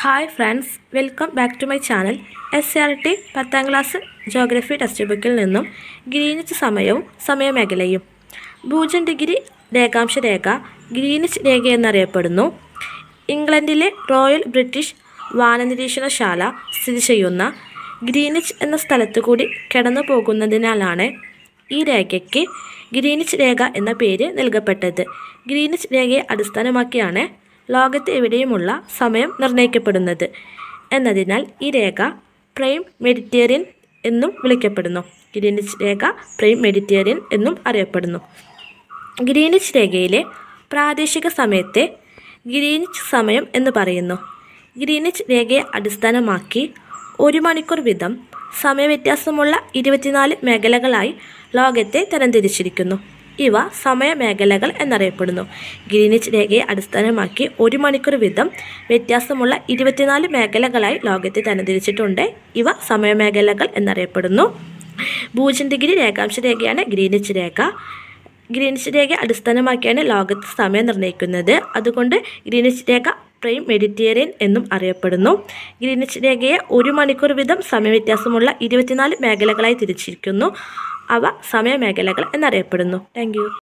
hi friends welcome back to my channel S R T പത്താം class geography text ബുക്കിൽ നിന്നും Greenwich സമയവും സമയമേഖലയും പൂജ്യം ഡിഗ്രി രേഖാംശ രേഖ ഗ്രീനിച്ച് രേഖ എന്നറിയപ്പെടുന്നു ഇംഗ്ലണ്ടിലെ റോയൽ ബ്രിട്ടീഷ് വാനനിരീക്ഷണശാല സ്ഥിതി ചെയ്യുന്ന ഗ്രീനിച്ച് എന്ന സ്ഥലത്തു കൂടി കടന്നു പോകുന്നതിനാലാണ് ഈ രേഖയ്ക്ക് ഗ്രീനിച്ച് രേഖ എന്ന പേര് നൽകപ്പെട്ടത് ഗ്രീനിച്ച് രേഖയെ അടിസ്ഥാനമാക്കിയാണ് ലോകത്ത് എവിടെയുമുള്ള സമയം നിർണ്ണയിക്കപ്പെടുന്നത് എന്നതിനാൽ ഈ രേഖ പ്രൈം മെഡിറ്റേറിയൻ എന്നും വിളിക്കപ്പെടുന്നു ഗ്രീനിച്ച് രേഖ പ്രൈം മെഡിറ്റേറിയൻ എന്നും അറിയപ്പെടുന്നു ഗ്രീനിച്ച് രേഖയിലെ പ്രാദേശിക സമയത്തെ ഗ്രീനിച്ച് സമയം എന്ന് പറയുന്നു ഗ്രീനിച്ച് രേഖയെ അടിസ്ഥാനമാക്കി ഒരു മണിക്കൂർ വീതം സമയവ്യത്യാസമുള്ള ഇരുപത്തിനാല് മേഖലകളായി ലോകത്തെ തരംതിരിച്ചിരിക്കുന്നു ഇവ സമയമേഖലകൾ എന്നറിയപ്പെടുന്നു ഗ്രീനിച്ച് രേഖയെ അടിസ്ഥാനമാക്കി ഒരു മണിക്കൂർ വീതം വ്യത്യാസമുള്ള ഇരുപത്തിനാല് മേഖലകളായി ലോകത്തെ തരംതിരിച്ചിട്ടുണ്ട് ഇവ സമയമേഖലകൾ എന്നറിയപ്പെടുന്നു പൂജ്യം ഡിഗ്രി രേഖാംശ രേഖയാണ് ഗ്രീനിച്ച് രേഖ ഗ്രീനിച്ച് രേഖ അടിസ്ഥാനമാക്കിയാണ് ലോകത്ത് സമയം നിർണ്ണയിക്കുന്നത് അതുകൊണ്ട് ഗ്രീനിച്ച് രേഖ പ്രൈം മെഡിറ്റേറിയൻ എന്നും അറിയപ്പെടുന്നു ഗ്രീനിച്ച് രേഖയെ ഒരു മണിക്കൂർ വീതം സമയവ്യത്യാസമുള്ള ഇരുപത്തിനാല് മേഖലകളായി തിരിച്ചിരിക്കുന്നു അവ സമയമേഖലകൾ എന്നറിയപ്പെടുന്നു താങ്ക്